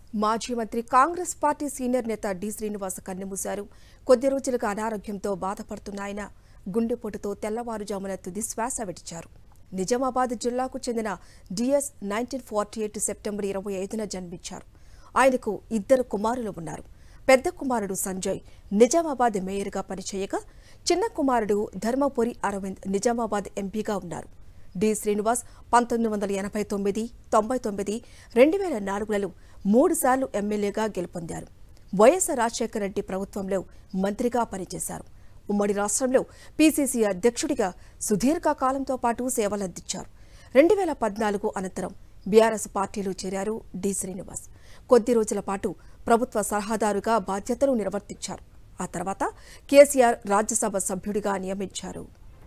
మాజీ మంత్రి Congress party senior నేత డి శ్రీనివాస కన్నుమూశారు కొద్ది రోజులుగా అనారోగ్యంతో బాధపడుతున్న ఆయన గుండెపోటుతో తెల్లవారుజామున తుది శ్వాస విడిచారు నిజామాబాద్ జిల్లాకు చెందిన DS nineteen forty eight September ఇరవై ఐదున జన్మించారు ఆయనకు ఇద్దరు కుమారులు ఉన్నారు పెద్ద కుమారుడు సంజయ్ నిజామాబాద్ మేయర్గా పనిచేయగా చిన్న కుమారుడు ధర్మపురి అరవింద్ నిజామాబాద్ ఎంపీగా ఉన్నారు డి శ్రీనివాస్ పంతొమ్మిది వందల ఎనభై తొమ్మిది తొంభై తొమ్మిది రెండు వేల నాలుగులలో మూడుసార్లు ఎమ్మెల్యేగా గెలుపొందారు వైఎస్ రాజశేఖర రెడ్డి ప్రభుత్వంలో మంత్రిగా పనిచేశారు ఉమ్మడి రాష్ట్రంలో పీసీసీ అధ్యక్షుడిగా సుదీర్ఘ కాలంతో పాటు సేవలందించారు రెండు వేల పద్నాలుగు అనంతరం బీఆర్ఎస్ పార్టీలో చేరారు డి శ్రీనివాస్ కొద్ది రోజుల పాటు ప్రభుత్వ సలహాదారుగా బాధ్యతలు నిర్వర్తించారు ఆ తర్వాత కేసీఆర్ రాజ్యసభ సభ్యుడిగా నియమించారు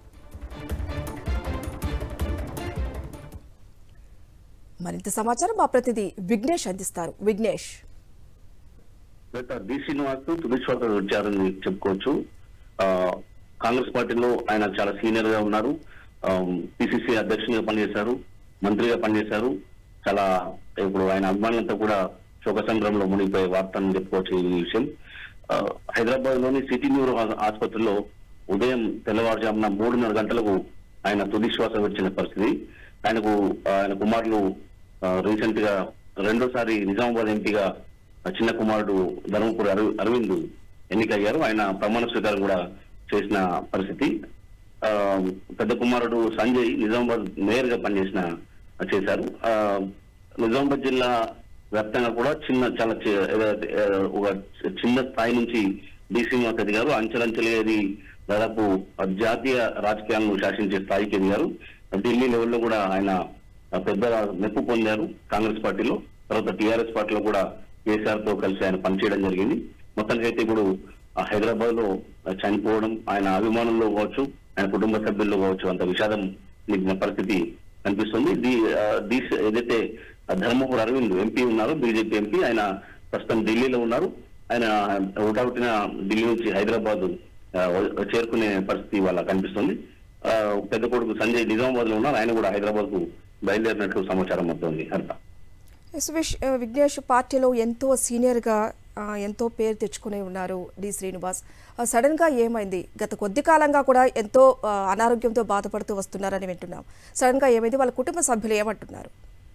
మరింత సమాచారం మా ప్రతినిధి విఘ్నేష్ అందిస్తారు విఘ్నేష్ గత డి శ్రీనివాస్ తుది శ్వాస వచ్చారని చెప్పుకోవచ్చు ఆ, కాంగ్రెస్ పార్టీలో ఆయన చాలా సీనియర్ గా ఉన్నారు పిసిసి అధ్యక్షునిగా పనిచేశారు మంత్రిగా పనిచేశారు చాలా ఇప్పుడు ఆయన అభిమానులంతా కూడా శోక సంగ్రహంలో మునిగిపోయే వార్త అని చెప్పుకోవచ్చు ఈ విషయం ఆ, హైదరాబాద్ లోని సిటీ న్యూరో ఆ- ఆసుపత్రిలో ఉదయం తెల్లవారుజామున మూడున్నర గంటలకు ఆయన తుది శ్వాస విడిచిన పరిస్థితి ఆయనకు ఆ, ఆయన కుమారులు రీసెంట్ గా రెండోసారి నిజామాబాద్ ఎంపీగా ఆ చిన్న కుమారుడు ధర్మపురి అరవి- అరవింద్ ఎన్నికయ్యారు ఆయన ప్రమాణ స్వీకారం కూడా చేసిన పరిస్థితి ఆ, పెద్ద కుమారుడు సంజయ్ నిజామాబాద్ మేయర్ గా పనిచేసిన చేశారు ఆ, నిజామాబాద్ జిల్లా వ్యాప్తంగా కూడా చిన్న చాలా చి- ఏదైతే, ఆ, ఒక చిన్న స్థాయి నుంచి డి శ్రీనివాస్ ఎదిగారు అంచెలంచెలుగా ఇది దాదాపు జాతీయ రాజకీయాలను శాసించే స్థాయికి ఎదిగారు ఢిల్లీ లెవెల్లో కూడా ఆయన ఆ, పెద్ద మెప్పు పొందారు కాంగ్రెస్ పార్టీలో తర్వాత టీఆర్ఎస్ పార్టీలో కూడా కేసీఆర్ తో కలిసి ఆయన పనిచేయడం జరిగింది మొత్తానికి అయితే ఇప్పుడు ఆ హైదరాబాద్ లో చనిపోవడం ఆయన అభిమానుల్లో కావచ్చు ఆయన కుటుంబ సభ్యుల్లో కావచ్చు అంత విషాదం నింపిన పరిస్థితి కనిపిస్తుంది ది ఆ, ది ఏదైతే ధర్మపురి అరవింద్ ఎంపీ ఉన్నారు బీజేపీ ఎంపీ ఆయన ప్రస్తుతం ఢిల్లీలో ఉన్నారు ఆయన ఒకటొకటిన ఢిల్లీ నుంచి హైదరాబాద్ ఆ, చేరుకునే పరిస్థితి వాళ్ళ కనిపిస్తుంది ఆ, పెద్ద కొడుకు సంజయ్ నిజామాబాద్ లో ఉన్నారు ఆయన కూడా హైదరాబాద్ కు బయలుదేరినట్లు సమాచారం అవుతోంది హరిత ఎస్ విష్ ఆ, విఘ్నేష్ పార్టీలో ఎంతో సీనియర్గా ఆ, ఎంతో పేరు తెచ్చుకుని ఉన్నారు డి శ్రీనివాస్ ఆ, సడన్గా ఏమైంది గత కొద్ది కాలంగా కూడా ఎంతో ఆ, అనారోగ్యంతో బాధపడుతూ వస్తున్నారని వింటున్నాం సడన్గా ఏమైంది వాళ్ళ కుటుంబ సభ్యులు ఏమంటున్నారు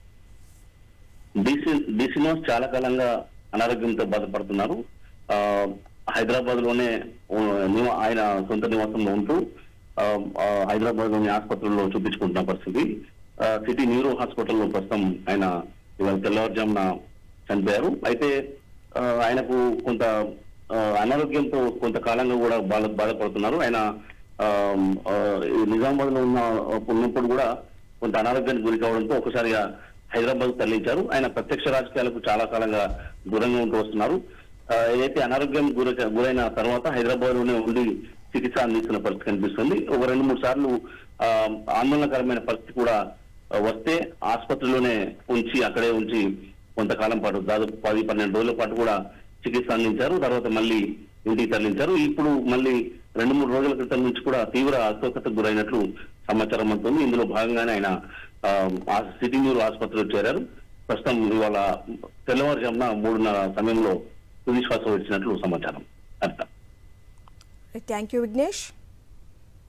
డిసి డి శ్రీనివాస్ చాలా కాలంగా అనారోగ్యంతో బాధపడుతున్నారు ఆ, హైదరాబాద్ లోనే ఆ, నివా- ఆయన సొంత నివాసంలో ఉంటూ ఆ, ఆ, హైదరాబాద్ లోని ఆసుపత్రుల్లో చూపించుకుంటున్న పరిస్థితి ఆ, సిటీ న్యూరో హాస్పిటల్లో ప్రస్తుతం ఆయన ఇవాళ తెల్లవారుజామున చనిపోయారు అయితే ఆ, ఆయనకు కొంత ఆ, అనారోగ్యంతో కొంతకాలంగా కూడా బాధ బాధపడుతున్నారు ఆయన ఆ, ఆ, ఈ నిజామాబాద్ లో ఉన్న ఉన్నప్పుడు కూడా కొంత అనారోగ్యానికి గురి కావడంతో ఒకసారిగా హైదరాబాద్ తరలించారు ఆయన ప్రత్యక్ష రాజకీయాలకు చాలా కాలంగా దూరంగా ఉంటూ వస్తున్నారు ఆ, ఏదైతే అనారోగ్యం గురి గురైన తర్వాత హైదరాబాద్ లోనే ఉండి చికిత్స అందిస్తున్న పరిస్థితి కనిపిస్తుంది ఒక రెండు మూడు సార్లు ఆ, ఆందోళనకరమైన పరిస్థితి కూడా ఆ, వస్తే ఆసుపత్రిలోనే ఉంచి అక్కడే ఉంచి కొంతకాలం పాటు దాదాపు పది పన్నెండు రోజుల పాటు కూడా చికిత్స అందించారు తర్వాత మళ్ళీ ఇంటికి తరలించారు ఇప్పుడు మళ్ళీ రెండు మూడు రోజుల క్రితం నుంచి కూడా తీవ్ర అస్వస్థతకు గురైనట్లు సమాచారం అందుతుంది ఇందులో భాగంగానే ఆయన ఆ, ఆ సిటీ న్యూరో ఆసుపత్రిలో చేరారు ప్రస్తుతం ఇవాళ తెల్లవారుజామున మూడున్నర సమయంలో తుది శ్వాస వచ్చినట్లు సమాచారం అర్థం థ్యాంక్ యూ విఘ్నేష్